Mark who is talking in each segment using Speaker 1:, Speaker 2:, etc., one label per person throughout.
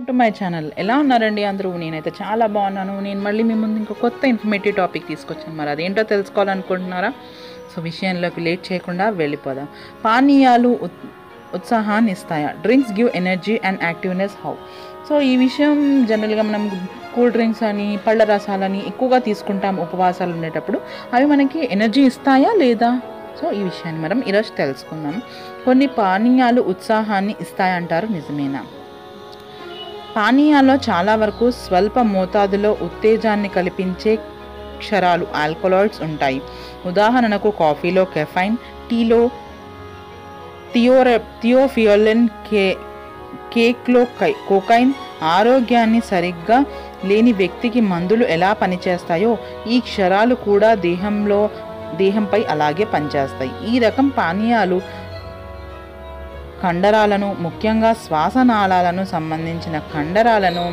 Speaker 1: to my channel ఎలా ఉన్నారండి అందరూ నేనైతే చాలా బాగున్నాను నేను మళ్ళీ మీ ముందు ఇంకో కొత్త ఇన్ఫర్మేటివ్ టాపిక్ తీసుకొచ్చాను మరి అదేంటో తెలుసుకోవాలనుకుంటున్నారా సో విషయంలోకి లేట్ చేయకుండా వెళ్ళిపోదాం పానీయాలు ఉత్- ఉత్సాహాన్ని ఇస్తాయా drinks give energy and activeness how so ఈ విషయం జనరల్గా మనం కూల్ డ్రింక్స్ అని పళ్ళ రసాలని ఎక్కువగా తీసుకుంటాం ఉపవాసాలు ఉండేటప్పుడు అవి మనకి ఎనర్జీ ఇస్తాయా లేదా సో ఈ విషయాన్ని మనం ఈరోజు తెలుసుకుందాం కొన్ని పానీయాలు ఉత్సాహాన్ని ఇస్తాయంటారు నిజమేనా పానీయాల్లో చాలా వరకు స్వల్ప మోతాదులో ఉత్తేజాన్ని కల్పించే క్షరాలు ఆల్కలాయిడ్స్ ఉంటాయి ఉదాహరణకు కాఫీలో కెఫైన్ టీలో థియోర థియోఫియోలిన్ కే కేక్లో కై కోకైన్ ఆరోగ్యాన్ని సరిగ్గా లేని వ్యక్తికి మందులు ఎలా పనిచేస్తాయో ఈ క్షరాలు కూడా దేహంలో దేహంపై అలాగే పనిచేస్తాయి ఈ రకం పానీయాలు కండరాలను ముఖ్యంగా శ్వాసనాళాలను సంబంధించిన కండరాలను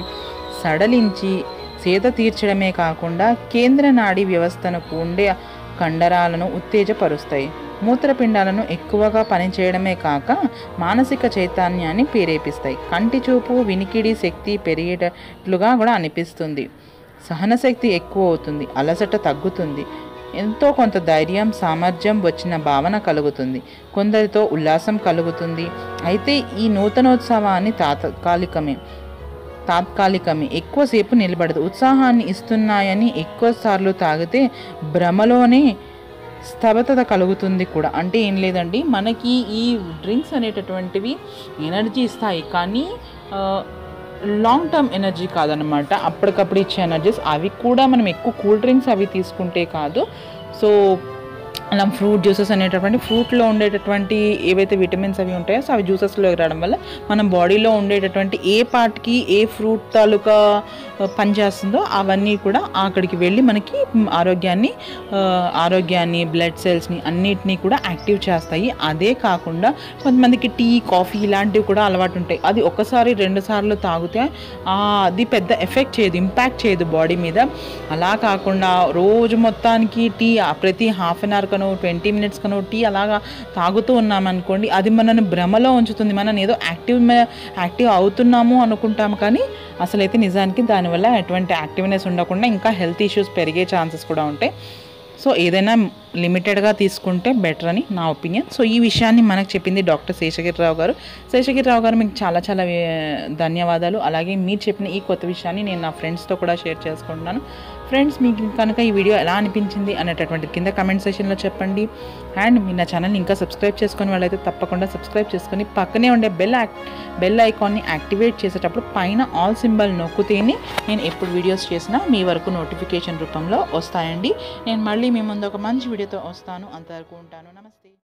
Speaker 1: సడలించి సేద తీర్చడమే కాకుండా కేంద్ర నాడీ వ్యవస్థను ఉండే కండరాలను ఉత్తేజపరుస్తాయి మూత్రపిండాలను ఎక్కువగా పనిచేయడమే కాక మానసిక చైతన్యాన్ని ప్రేరేపిస్తాయి కంటి చూపు వినికిడి శక్తి పెరిగేటట్లుగా కూడా అనిపిస్తుంది సహనశక్తి ఎక్కువ అవుతుంది అలసట తగ్గుతుంది ఎంతో కొంత ధైర్యం సామర్థ్యం వచ్చిన భావన కలుగుతుంది కొందరితో ఉల్లాసం కలుగుతుంది అయితే ఈ నూతనోత్సవాన్ని తాత్కాలికమే తాత్కాలికమే ఎక్కువసేపు నిలబడదు ఉత్సాహాన్ని ఇస్తున్నాయని ఎక్కువసార్లు తాగితే భ్రమలోనే స్తబ్దత కలుగుతుంది కూడా అంటే ఏం లేదండి మనకి ఈ డ్రింక్స్ అనేటటువంటివి ఎనర్జీ ఇస్తాయి కానీ ఆ, లాంగ్ టర్మ్ ఎనర్జీ కాదనమాట అప్పటికప్పుడు ఇచ్చే ఎనర్జీస్ అవి కూడా మనం ఎక్కువ కూల్ డ్రింక్స్ అవి తీసుకుంటే కాదు సో అలా ఫ్రూట్ జ్యూసెస్ అనేటటువంటి ఫ్రూట్లో ఉండేటటువంటి ఏవైతే విటమిన్స్ అవి ఉంటాయో సో అవి జ్యూసెస్లో రావడం వల్ల మన బాడీలో ఉండేటటువంటి ఏ పార్ట్కి ఏ ఫ్రూట్ తాలూకా ఆ, పనిచేస్తుందో అవన్నీ కూడా అక్కడికి వెళ్ళి మనకి మ్, ఆరోగ్యాన్ని ఆ, ఆరోగ్యాన్ని బ్లడ్ సెల్స్ని అన్నిటినీ కూడా యాక్టివ్ చేస్తాయి అదే కాకుండా కొంతమందికి టీ కాఫీ ఇలాంటివి కూడా అలవాటు ఉంటాయి అది ఒకసారి రెండు సార్లు తాగితే ఆ, అది పెద్ద ఎఫెక్ట్ చేయదు ఇంపాక్ట్ చేయదు బాడీ మీద అలా కాకుండా రోజు మొత్తానికి టీ ఆ ప్రతి హాఫ్ అన్ అవర్ కనో ట్వంటీ మినిట్స్ కనో టీ అలాగా తాగుతూ ఉన్నామనుకోండి అది మనని భ్రమలో ఉంచుతుంది మనం ఏదో యాక్టివ్ యాక్టివ్ అవుతున్నాము అనుకుంటాము కానీ అసలైతే నిజానికి దానివల్ల ఎటువంటి యాక్టివ్నెస్ ఉండకుండా ఇంకా హెల్త్ ఇష్యూస్ పెరిగే ఛాన్సెస్ కూడా ఉంటాయి సో ఏదైనా లిమిటెడ్గా తీసుకుంటే బెటర్ అని నా ఒపీనియన్ సో ఈ విషయాన్ని మనకు చెప్పింది డాక్టర్ శేషగిరిరావు గారు శేషగిరిరావు గారు మీకు చాలా చాలా ఏ- ధన్యవాదాలు అలాగే మీరు చెప్పిన ఈ కొత్త విషయాన్ని నేను నా ఫ్రెండ్స్తో కూడా షేర్ చేసుకుంటున్నాను ఫ్రెండ్స్ మీకు కనుక ఈ వీడియో ఎలా అనిపించింది అనేటటువంటి కింద కమెంట్ సెషన్లో చెప్పండి అండ్ మీరు నా ఛానల్ని ఇంకా సబ్స్క్రైబ్ చేసుకుని వాళ్ళైతే తప్పకుండా సబ్స్క్రైబ్ చేసుకొని పక్కనే ఉండే బెల్ యాక్ బెల్ ఐకాన్ని యాక్టివేట్ చేసేటప్పుడు పైన ఆల్ సింబల్ నొక్కుతేనే నేను ఎప్పుడు వీడియోస్ చేసినా మీ వరకు నోటిఫికేషన్ రూపంలో వస్తాయండి నేను మళ్ళీ మీ ముందు ఒక మంచి వీడియోతో వస్తాను అంతవరకు ఉంటాను నమస్తే